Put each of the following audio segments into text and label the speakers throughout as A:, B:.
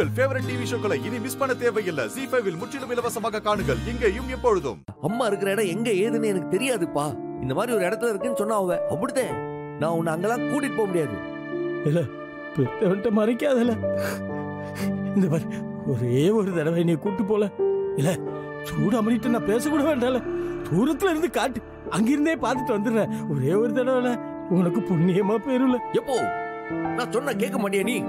A: உங்கள் favourite TV ஷோக்களை இனி miss பண்ண தேவையில்லை ஜி ஃபைவில் முற்றிலும் இலவசமாக காணுங்கள் இங்கேயும் எப்பொழுதும்
B: அம்மா இருக்கிற இடம் எங்க ஏதுன்னு எனக்கு தெரியாதுப்பா இந்த மாதிரி ஒரு இடத்துல இருக்குன்னு சொன்னா அவ அப்படித்தான் நான் உன்னை அங்கெல்லாம் கூட்டிட்டு போக முடியாது
C: பெத்தவன்ட்ட மறைக்காதல இந்த மாதிரி ஒரே ஒரு தடவை நீ கூட்டு போல இல்ல சூடாமணிட்டு நான் பேசக்கூட வேண்டாம்ல தூரத்துல இருந்து காட்டு அங்கிருந்தே பார்த்துட்டு வந்துடுறேன் ஒரே ஒரு தடவை உனக்கு புண்ணியமா போயிருல
B: எப்போ நான் சொன்ன கேட்க மாட்டியா நீ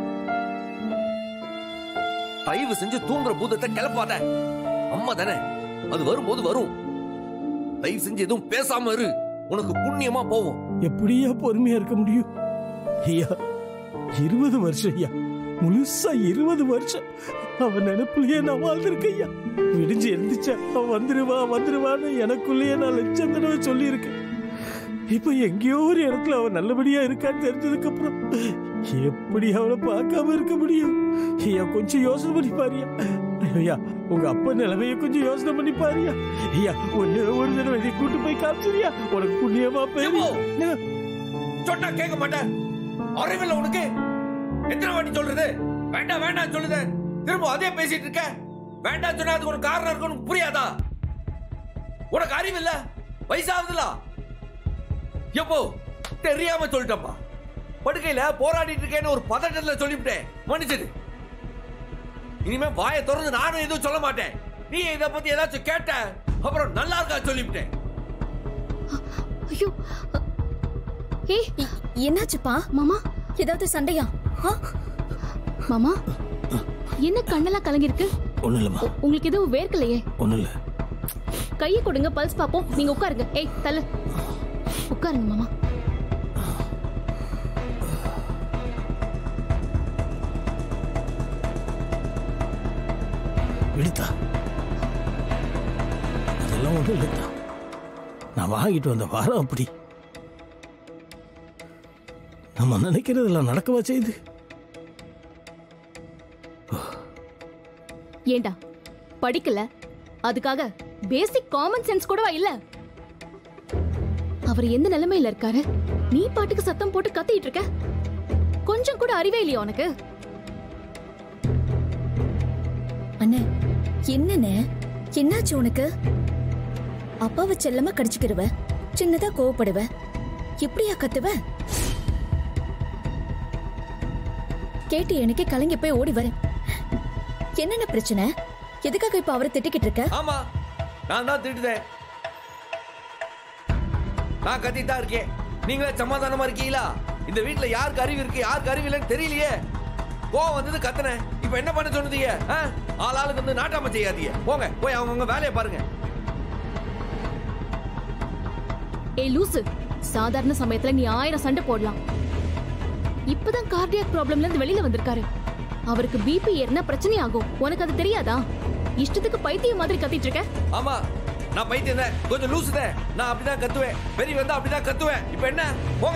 B: தயவு செஞ்சு தூங்குற பூதத்தை கிளப்பாத அம்மா தானே அது வரும்போது வரும் தயவு செஞ்சு எதுவும் பேசாம இரு உனக்கு புண்ணியமா போவோம்
C: எப்படியா பொறுமையா இருக்க முடியும் ஐயா இருபது வருஷம் ஐயா முழுசா இருபது வருஷம் அவன் நினைப்புலயே நான் வாழ்ந்திருக்கேன் ஐயா விடிஞ்சு எழுந்துச்சா அவன் வந்துருவா வந்துருவான்னு எனக்குள்ளேயே நான் லட்சம் தடவை சொல்லியிருக்கேன் இப்ப எங்கேயோ ஒரு இடத்துல அவன் நல்லபடியா இருக்கான்னு தெரிஞ்சதுக்கு அப்புறம் எப்படி அவனை பார்க்காம இருக்க முடியும் ஐயா கொஞ்சம் யோசனை பண்ணி பாரியா ஐயா உங்க அப்பா நிலைமைய கொஞ்சம் யோசனை பண்ணி பாரியா ஐயா ஒன்னு ஒரு தடவை நீ கூட்டு போய் காமிச்சிரியா உனக்கு புண்ணியமா
B: எப்போ?
C: போய்
B: சொன்னா கேட்க மாட்டேன் அறிவில்ல உனக்கு எத்தனை வாட்டி சொல்றது வேண்டாம் வேண்டாம் சொல்லுது திரும்ப அதே பேசிட்டு இருக்க வேண்டாம் சொன்னா அதுக்கு ஒரு காரணம் இருக்கு உனக்கு புரியாதா உனக்கு அறிவில்ல வயசாகுதுல எப்போ தெரியாம சொல்லிட்டப்பா படுக்கையில போராடிட்டு இருக்கேன்னு ஒரு பதட்டத்துல சொல்லிவிட்டேன் மன்னிச்சிடு இனிமே வாயை திறந்து நானும் எதுவும் சொல்ல மாட்டேன் நீ இத பத்தி ஏதாச்சும் கேட்ட அப்புறம் நல்லா இருக்கா சொல்லிவிட்டேன்
D: ஐயோ ஏய் என்னாச்சுப்பா மாமா ஏதாவது சண்டையா ஆ? மாமா என்ன கண்ணெல்லாம் கலங்கிருக்கு
C: ஒண்ணு இல்லம்மா
D: உ- உங்களுக்கு எதுவும் வேர்க்கலையே
C: ஒண்ணு இல்ல
D: கையை கொடுங்க பல்ஸ் பாப்போம் நீங்க உட்காருங்க ஏய் தள்ளு உட்காருங்க மாமா
C: எடுத்தா அதெல்லாம் ஒண்ணும் இல்லத்தா நான் வாங்கிட்டு வந்த வாரம் அப்படி நம்ம நினைக்கிறதெல்லாம் நடக்கவா செய்யுது
D: ஏண்டா படிக்கல அதுக்காக பேசிக் காமன் சென்ஸ் கூடவா இல்ல அவர் எந்த நிலைமையில இருக்காரு நீ பாட்டுக்கு சத்தம் போட்டு கத்திட்டு இருக்க கொஞ்சம் கூட அறிவே இல்லையா உனக்கு
E: அண்ணே என்னண்ணே என்னாச்சு உனக்கு அப்பாவை செல்லமா கடிச்சுக்கிடுவ சின்னதா கோவப்படுவ எப்படியா கத்துவ கேட்டு எனக்கே கலங்கி போய் ஓடி வரேன் என்னென்ன பிரச்சனை எதுக்காக இப்ப அவரை திட்டிக்கிட்டு இருக்க
B: ஆமா நான் தான் திட்டுதேன் நான் கத்திட்டு தான் இருக்கேன் நீங்களே சமாதானமா இருக்கீங்களா இந்த வீட்ல யாருக்கு அறிவு இருக்கு யாருக்கு அறிவு இல்லைன்னு தெரியலையே கோவம் வந்தது கத்துனேன் இப்ப என்ன பண்ண சொன்னதீங்க ஆ? ஆள் ஆளுக்கு வந்து நாட்டாம செய்யாதீங்க போங்க போய் அவங்கவுங்க வேலையை பாருங்க
D: ஏய் லூசு சாதாரண சமயத்துல நீ ஆயிரம் சண்டை போடலாம் இப்பதான் கார்டியாக் ப்ராப்ளம்ல இருந்து வெளியில வந்திருக்காரு அவருக்கு பிபி ஏறினா பிரச்சனை ஆகும் உனக்கு அது தெரியாதா இஷ்டத்துக்கு பைத்தியம் மாதிரி கத்திட்டு இருக்க
B: ஆமா நான் பைத்தியம் தான் கொஞ்சம் லூசு தான் நான் அப்படிதான் கத்துவேன் பெரிய வந்தா அப்படிதான் கத்துவேன் இப்ப என்ன போங்க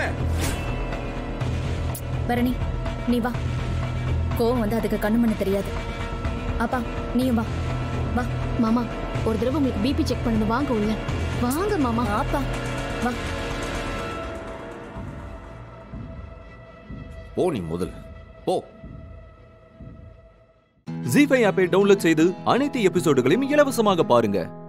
E: பரணி நீ வா கோவம் வந்து அதுக்கு கண்ணு மண்ணு தெரியாது அப்பா நீயும் வா வா
D: மாமா ஒரு தடவை உங்களுக்கு பிபி செக் பண்ணணும் வாங்க உள்ள வாங்க மாமா
E: ஆப்பா வா
B: போ நீ முதல்ல போ
F: ஜி ஃபைவ் ஆப்பை டவுன்லோட் செய்து அனைத்து எபிசோடுகளையும் இலவசமாக பாருங்க